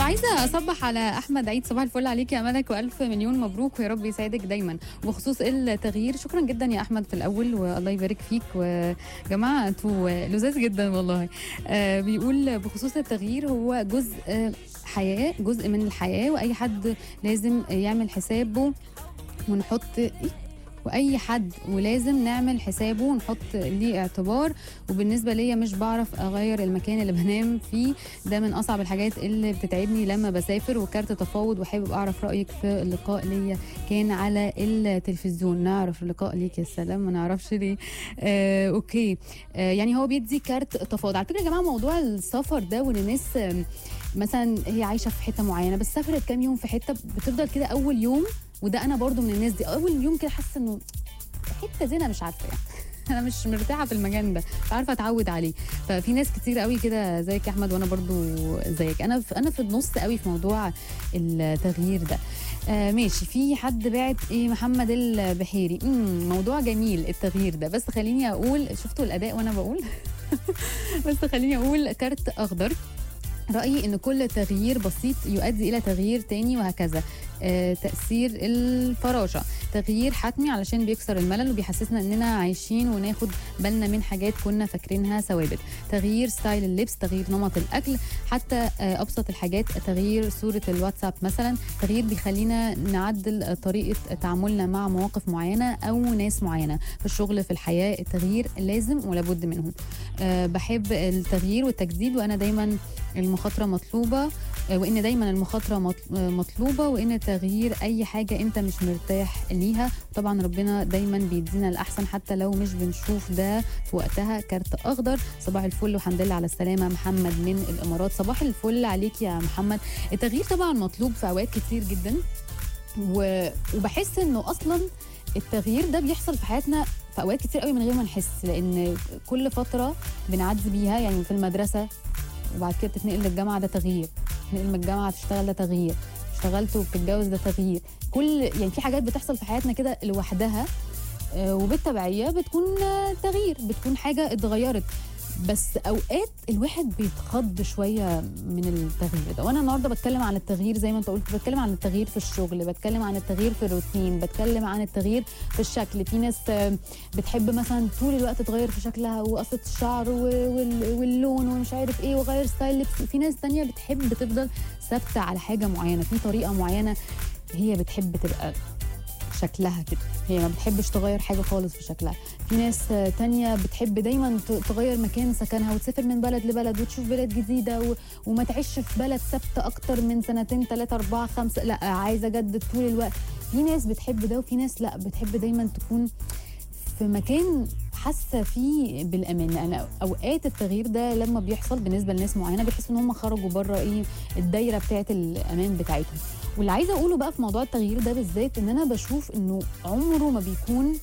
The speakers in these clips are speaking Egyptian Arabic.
وعايزه اصبح على احمد عيد صباح الفل عليك يا ملك والف مليون مبروك ويا رب يسعدك دايما بخصوص التغيير شكرا جدا يا احمد في الاول والله يبارك فيك وجماعه انتوا لذاذ جدا والله آه بيقول بخصوص التغيير هو جزء آه، حياه جزء من الحياه واي حد لازم يعمل حسابه ونحط إيه؟ واي حد ولازم نعمل حسابه ونحط ليه اعتبار وبالنسبه ليا مش بعرف اغير المكان اللي بنام فيه ده من اصعب الحاجات اللي بتتعبني لما بسافر وكارت تفاوض وحابب اعرف رايك في اللقاء ليا كان على التلفزيون نعرف اللقاء ليك يا سلام ما نعرفش ليه آه اوكي آه يعني هو بيدي كارت تفاوض على فكره يا جماعه موضوع السفر ده وان الناس آم، مثلا هي عايشه في حته معينه بس سافرت كام يوم في حته بتفضل كده اول يوم وده انا برضو من الناس دي اول يوم كده حاسه انه حته زي انا مش عارفه يعني انا مش مرتاحه في المكان ده مش عارفه اتعود عليه ففي ناس كتير قوي كده زيك يا احمد وانا برضو زيك انا في انا في النص قوي في موضوع التغيير ده آه ماشي في حد بعت ايه محمد البحيري امم موضوع جميل التغيير ده بس خليني اقول شفتوا الاداء وانا بقول بس خليني اقول كارت اخضر رأيي إن كل تغيير بسيط يؤدي إلى تغيير تاني وهكذا آه، تأثير الفراشة تغيير حتمي علشان بيكسر الملل وبيحسسنا إننا عايشين وناخد بالنا من حاجات كنا فاكرينها ثوابت تغيير ستايل اللبس تغيير نمط الأكل حتى آه، أبسط الحاجات تغيير صورة الواتساب مثلا تغيير بيخلينا نعدل طريقة تعاملنا مع مواقف معينة أو ناس معينة في الشغل في الحياة التغيير لازم ولابد منه آه، بحب التغيير والتجديد وأنا دايما المخاطرة مطلوبة آه، وان دايما المخاطره مط- آه، مطلوبه وان تغيير اي حاجه انت مش مرتاح ليها طبعا ربنا دايما بيدينا الاحسن حتى لو مش بنشوف ده في وقتها كارت اخضر صباح الفل والحمد لله على السلامه محمد من الامارات صباح الفل عليك يا محمد التغيير طبعا مطلوب في اوقات كتير جدا و... وبحس انه اصلا التغيير ده بيحصل في حياتنا في اوقات كتير قوي من غير ما نحس لان كل فتره بنعدي بيها يعني في المدرسه وبعد كده بتتنقل للجامعه ده تغيير تنقل من الجامعه تشتغل ده تغيير اشتغلت وبتتجوز ده تغيير كل يعني في حاجات بتحصل في حياتنا كده لوحدها آه، وبالتبعيه بتكون آه، تغيير بتكون حاجه اتغيرت بس اوقات الواحد بيتخض شويه من التغيير ده وانا النهارده بتكلم عن التغيير زي ما انت قلت بتكلم عن التغيير في الشغل بتكلم عن التغيير في الروتين بتكلم عن التغيير في الشكل في ناس آه، بتحب مثلا طول الوقت تغير في شكلها وقصه الشعر و- وال- واللون ومش عارف ايه وغير ستايل لبس في ناس تانية بتحب تفضل ثابته على حاجه معينه في طريقه معينه هي بتحب تبقى شكلها كده هي ما بتحبش تغير حاجه خالص في شكلها في ناس آه، تانية بتحب دايما ت- تغير مكان سكنها وتسافر من بلد لبلد وتشوف بلد جديده و... وما تعيش في بلد ثابته اكتر من سنتين ثلاثه اربعه خمسه لا عايزه اجدد طول الوقت في ناس بتحب ده وفي ناس لا بتحب دايما تكون في مكان حاسه فيه بالامان انا اوقات التغيير ده لما بيحصل بالنسبه لناس معينه بيحسوا ان هم خرجوا بره ايه الدايره بتاعه الامان بتاعتهم واللي عايزه اقوله بقى في موضوع التغيير ده بالذات ان انا بشوف انه عمره ما بيكون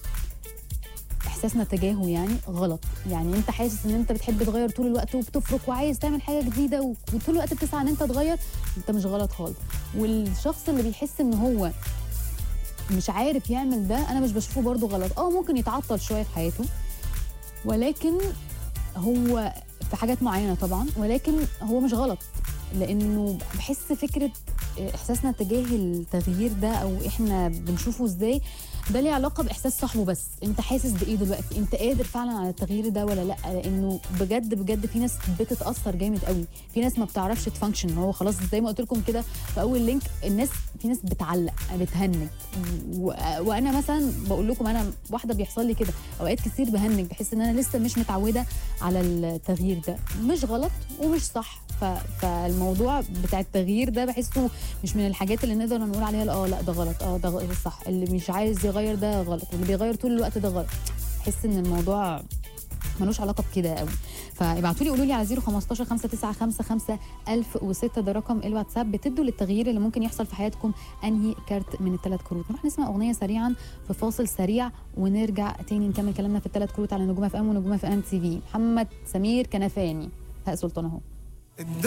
احساسنا تجاهه يعني غلط يعني انت حاسس ان انت بتحب تغير طول الوقت وبتفرك وعايز تعمل حاجه جديده و- وطول الوقت بتسعى ان انت تغير انت مش غلط خالص والشخص اللي بيحس ان هو مش عارف يعمل ده انا مش بشوفه برضو غلط اه ممكن يتعطل شويه في حياته ولكن هو في حاجات معينه طبعا ولكن هو مش غلط لانه بحس فكره احساسنا تجاه التغيير ده او احنا بنشوفه ازاي ده ليه علاقه باحساس صاحبه بس انت حاسس بايه دلوقتي انت قادر فعلا على التغيير ده ولا لا لانه بجد بجد في ناس بتتاثر جامد قوي في ناس ما بتعرفش تفانكشن هو خلاص زي ما قلت لكم كده في اول لينك الناس في ناس بتعلق بتهنج و... وانا مثلا بقول لكم انا واحده بيحصل لي كده اوقات كتير بهنج بحس ان انا لسه مش متعوده على التغيير ده مش غلط ومش صح ف... فالموضوع بتاع التغيير ده بحسه مش من الحاجات اللي نقدر نقول عليها لا، اه لا ده غلط اه ده غ- ده صح اللي مش عايز يغير ده غلط اللي بيغير طول الوقت ده غلط بحس ان الموضوع ملوش علاقه بكده قوي فابعتوا لي قولوا لي على 015 595 1006 ده رقم الواتساب بتدوا للتغيير اللي ممكن يحصل في حياتكم انهي كارت من الثلاث كروت نروح نسمع اغنيه سريعا في فاصل سريع ونرجع تاني نكمل كلامنا في الثلاث كروت على نجوم اف ام ونجوم اف ام تي في محمد سمير كنفاني هاء سلطان اهو